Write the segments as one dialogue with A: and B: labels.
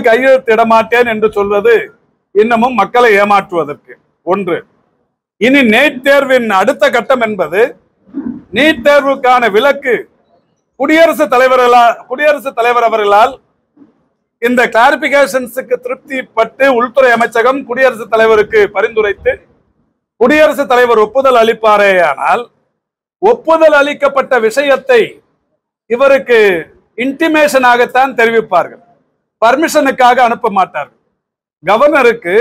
A: கையெழுத்திட மாட்டேன் என்று சொல்வது இன்னமும் மக்களை ஏமாற்றுவதற்கு ஒன்று இனி நீட் தேர்வின் அடுத்த கட்டம் என்பது நீட் தேர்வுக்கான விலக்கு குடியரசுத் தலைவர்களால் குடியரசுத் தலைவர் அவர்களால் இந்த கிளாரிபிகேஷன்ஸுக்கு திருப்திப்பட்டு உள்துறை அமைச்சகம் குடியரசுத் தலைவருக்கு பரிந்துரைத்து குடியரசுத் தலைவர் ஒப்புதல் அளிப்பாரேயானால் ஒப்புதல் அளிக்கப்பட்ட விஷயத்தை இவருக்கு இன்டிமேஷனாகத்தான் தெரிவிப்பார்கள் பர்மிஷனுக்காக அனுப்ப மாட்டார்கள் கவர்னருக்கு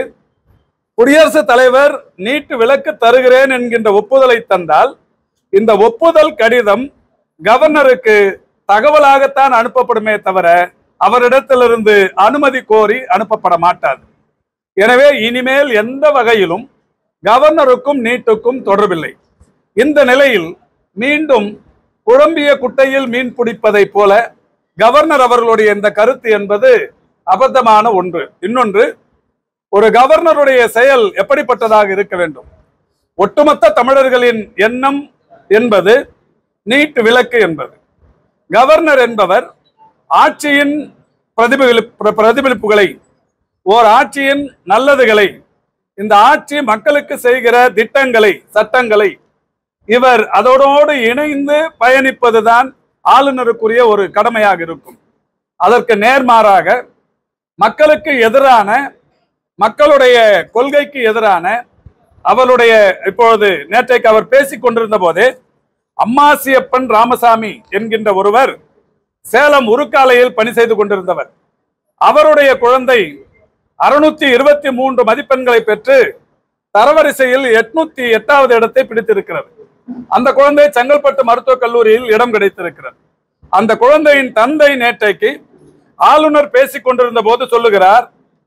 A: குடியரசுத் தலைவர் நீட்டு விலக்கு தருகிறேன் என்கின்ற ஒப்புதலை தந்தால் இந்த ஒப்புதல் கடிதம் கவர்னருக்கு தகவலாகத்தான் அனுப்பப்படுமே தவிர அவரிடத்திலிருந்து அனுமதி கோரி அனுப்பப்பட மாட்டாது எனவே இனிமேல் எந்த வகையிலும் கவர்னருக்கும் நீட்டுக்கும் தொடர்பில்லை இந்த நிலையில் மீண்டும் குழம்பிய குட்டையில் மீன் பிடிப்பதை போல கவர்னர் அவர்களுடைய இந்த கருத்து என்பது அபத்தமான ஒன்று இன்னொன்று ஒரு கவர்னருடைய செயல் எப்படிப்பட்டதாக இருக்க வேண்டும் ஒட்டுமொத்த தமிழர்களின் எண்ணம் என்பது நீட் விலக்கு என்பது கவர்னர் என்பவர் ஆட்சியின் பிரதிபலிப்பு பிரதிபலிப்புகளை ஓர் ஆட்சியின் நல்லதுகளை இந்த ஆட்சி மக்களுக்கு செய்கிற திட்டங்களை சட்டங்களை இவர் அதோடோடு இணைந்து பயணிப்பதுதான் ஆளுநருக்குரிய ஒரு கடமையாக இருக்கும் அதற்கு நேர்மாறாக மக்களுக்கு எதிரான மக்களுடைய கொள்கைக்கு எதிரான அவருடைய இப்பொழுது நேற்றைக்கு அவர் பேசிக் கொண்டிருந்த போதே அம்மாசியப்பன் ராமசாமி என்கின்ற ஒருவர் சேலம் உருக்காலையில் பணி செய்து கொண்டிருந்தவர் அவருடைய குழந்தை அறுநூத்தி இருபத்தி மூன்று மதிப்பெண்களை பெற்று தரவரிசையில் எட்நூத்தி எட்டாவது இடத்தை பிடித்திருக்கிறது அந்த குழந்தை செங்கல்பட்டு மருத்துவக் கல்லூரியில் இடம் கிடைத்திருக்கிறது அந்த குழந்தையின் தந்தை நேற்றைக்கு ஆளுநர் பேசிக் கொண்டிருந்த போது சொல்லுகிறார்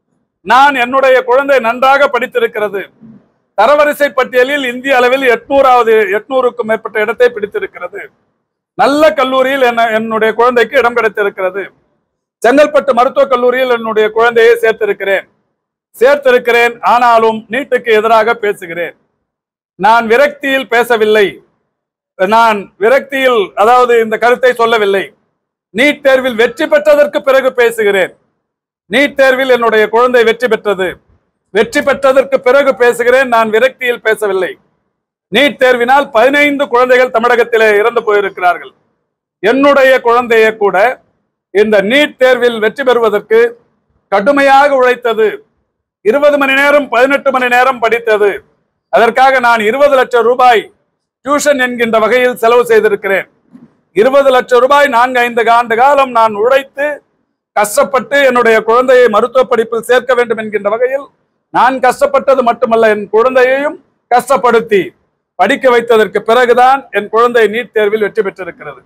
A: நான் என்னுடைய குழந்தை நன்றாக படித்திருக்கிறது தரவரிசை பட்டியலில் இந்திய அளவில் எட்நூறாவது எட்நூறுக்கும் மேற்பட்ட இடத்தை பிடித்திருக்கிறது நல்ல கல்லூரியில் என்ன என்னுடைய குழந்தைக்கு இடம் கிடைத்திருக்கிறது செங்கல்பட்டு மருத்துவக் கல்லூரியில் என்னுடைய குழந்தையை சேர்த்திருக்கிறேன் சேர்த்திருக்கிறேன் ஆனாலும் நீட்டுக்கு எதிராக பேசுகிறேன் நான் விரக்தியில் பேசவில்லை நான் விரக்தியில் அதாவது இந்த கருத்தை சொல்லவில்லை நீட் தேர்வில் வெற்றி பெற்றதற்கு பிறகு பேசுகிறேன் நீட் தேர்வில் என்னுடைய குழந்தை வெற்றி பெற்றது வெற்றி பெற்றதற்கு பிறகு பேசுகிறேன் நான் விரக்தியில் பேசவில்லை நீட் தேர்வினால் பதினைந்து குழந்தைகள் தமிழகத்திலே இறந்து போயிருக்கிறார்கள் என்னுடைய குழந்தையை கூட இந்த நீட் தேர்வில் வெற்றி பெறுவதற்கு கடுமையாக உழைத்தது இருபது மணி நேரம் பதினெட்டு மணி நேரம் படித்தது அதற்காக நான் இருபது லட்சம் ரூபாய் டியூஷன் என்கின்ற வகையில் செலவு செய்திருக்கிறேன் இருபது லட்சம் ரூபாய் நான்கு ஐந்து ஆண்டு காலம் நான் உழைத்து கஷ்டப்பட்டு என்னுடைய குழந்தையை மருத்துவ படிப்பில் சேர்க்க வேண்டும் என்கின்ற வகையில் நான் கஷ்டப்பட்டது மட்டுமல்ல என் குழந்தையையும் கஷ்டப்படுத்தி படிக்க வைத்ததற்கு பிறகுதான் என் குழந்தை நீட் தேர்வில் வெற்றி பெற்றிருக்கிறது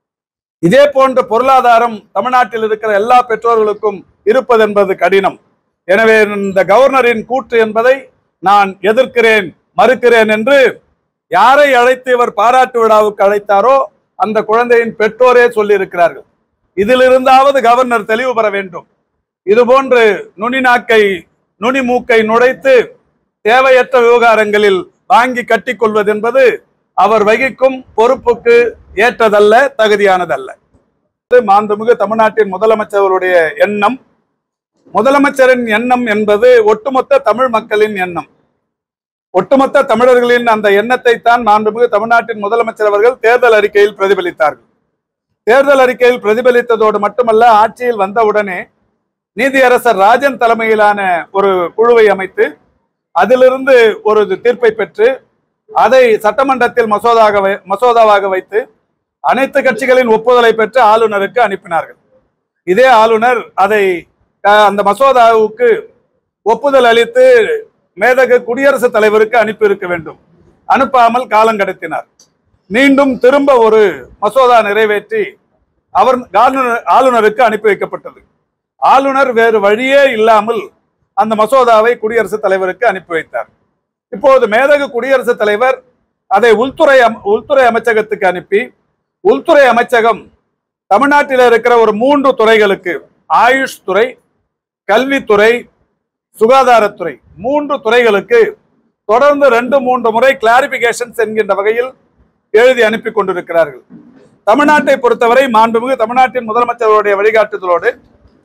A: இதே போன்ற பொருளாதாரம் தமிழ்நாட்டில் இருக்கிற எல்லா பெற்றோர்களுக்கும் இருப்பது என்பது கடினம் எனவே இந்த கவர்னரின் கூற்று என்பதை நான் எதிர்க்கிறேன் மறுக்கிறேன் என்று யாரை அழைத்து இவர் பாராட்டு விழாவுக்கு அழைத்தாரோ அந்த குழந்தையின் பெற்றோரே சொல்லியிருக்கிறார்கள் இதிலிருந்தாவது கவர்னர் தெளிவு பெற வேண்டும் இதுபோன்று நுனி நாக்கை நுனி மூக்கை நுழைத்து தேவையற்ற விவகாரங்களில் வாங்கி கட்டிக்கொள்வது என்பது அவர் வகிக்கும் பொறுப்புக்கு ஏற்றதல்ல தகுதியானதல்ல இது மாண்புமிகு தமிழ்நாட்டின் முதலமைச்சருடைய எண்ணம் முதலமைச்சரின் எண்ணம் என்பது ஒட்டுமொத்த தமிழ் மக்களின் எண்ணம் ஒட்டுமொத்த தமிழர்களின் அந்த எண்ணத்தை தான் மாண்புமிகு தமிழ்நாட்டின் முதலமைச்சர் அவர்கள் தேர்தல் அறிக்கையில் பிரதிபலித்தார்கள் தேர்தல் அறிக்கையில் பிரதிபலித்ததோடு மட்டுமல்ல ஆட்சியில் வந்தவுடனே நீதியரசர் ராஜன் தலைமையிலான ஒரு குழுவை அமைத்து அதிலிருந்து ஒரு தீர்ப்பை பெற்று அதை சட்டமன்றத்தில் மசோதாக வை- மசோதாவாக வைத்து அனைத்து கட்சிகளின் ஒப்புதலை பெற்று ஆளுநருக்கு அனுப்பினார்கள் இதே ஆளுநர் அதை அஹ், அந்த மசோதாவுக்கு ஒப்புதல் அளித்து மேதகு குடியரசுத் தலைவருக்கு அனுப்பி இருக்க வேண்டும் அனுப்பாமல் காலம் கடத்தினார் மீண்டும் திரும்ப ஒரு மசோதா நிறைவேற்றி அவர் ஆளுநர் ஆளுநருக்கு அனுப்பி வைக்கப்பட்டது ஆளுநர் வேறு வழியே இல்லாமல் அந்த மசோதாவை குடியரசுத் தலைவருக்கு அனுப்பி வைத்தார் இப்போது மேதகு குடியரசுத் தலைவர் அதை உள்துறை அம்- உள்துறை அமைச்சகத்துக்கு அனுப்பி உள்துறை அமைச்சகம் தமிழ்நாட்டில் இருக்கிற ஒரு மூன்று துறைகளுக்கு ஆயுஷ் துறை கல்வித்துறை சுகாதாரத்துறை மூன்று துறைகளுக்கு தொடர்ந்து ரெண்டு மூன்று முறை கிளாரிபிகேஷன்ஸ் என்கின்ற வகையில் எழுதி அனுப்பி கொண்டிருக்கிறார்கள் தமிழ்நாட்டை பொறுத்தவரை மாண்புமிகு தமிழ்நாட்டின் முதலமைச்சருடைய வழிகாட்டுதலோடு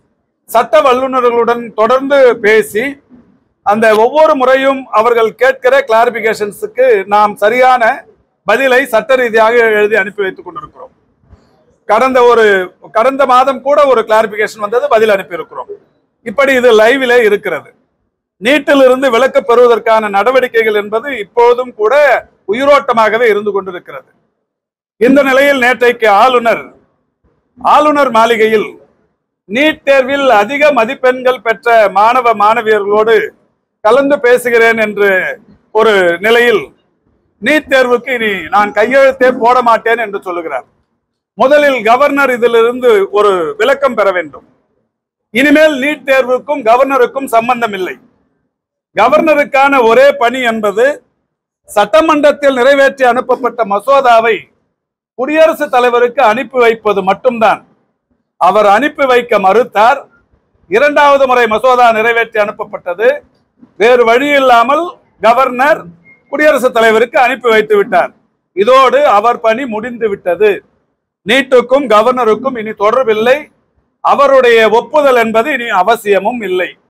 A: சட்ட வல்லுநர்களுடன் தொடர்ந்து பேசி அந்த ஒவ்வொரு முறையும் அவர்கள் கேட்கிற கிளாரிபிகேஷன்ஸுக்கு நாம் சரியான பதிலை சட்ட ரீதியாக எழுதி அனுப்பி வைத்துக் கொண்டிருக்கிறோம் கடந்த ஒரு கடந்த மாதம் கூட ஒரு கிளாரிபிகேஷன் வந்தது பதில் அனுப்பியிருக்கிறோம் இப்படி இது லைவிலே இருக்கிறது நீட்டிலிருந்து விலக்கு பெறுவதற்கான நடவடிக்கைகள் என்பது இப்போதும் கூட உயிரோட்டமாகவே இருந்து கொண்டிருக்கிறது இந்த நிலையில் நேற்றைக்கு ஆளுநர் ஆளுநர் மாளிகையில் நீட் தேர்வில் அதிக மதிப்பெண்கள் பெற்ற மாணவ மாணவியர்களோடு கலந்து பேசுகிறேன் என்று ஒரு நிலையில் நீட் தேர்வுக்கு இனி நான் கையெழுத்தே போட மாட்டேன் என்று சொல்லுகிறார் முதலில் கவர்னர் இதிலிருந்து ஒரு விளக்கம் பெற வேண்டும் இனிமேல் நீட் தேர்வுக்கும் கவர்னருக்கும் சம்பந்தம் இல்லை கவர்னருக்கான ஒரே பணி என்பது சட்டமன்றத்தில் நிறைவேற்றி அனுப்பப்பட்ட மசோதாவை குடியரசுத் தலைவருக்கு அனுப்பி வைப்பது மட்டும்தான் அவர் அனுப்பி வைக்க மறுத்தார் இரண்டாவது முறை மசோதா நிறைவேற்றி அனுப்பப்பட்டது வேறு வழி இல்லாமல் கவர்னர் குடியரசுத் தலைவருக்கு அனுப்பி வைத்து விட்டார் இதோடு அவர் பணி முடிந்து விட்டது நீட்டுக்கும் கவர்னருக்கும் இனி தொடர்பில்லை அவருடைய ஒப்புதல் என்பது இனி அவசியமும் இல்லை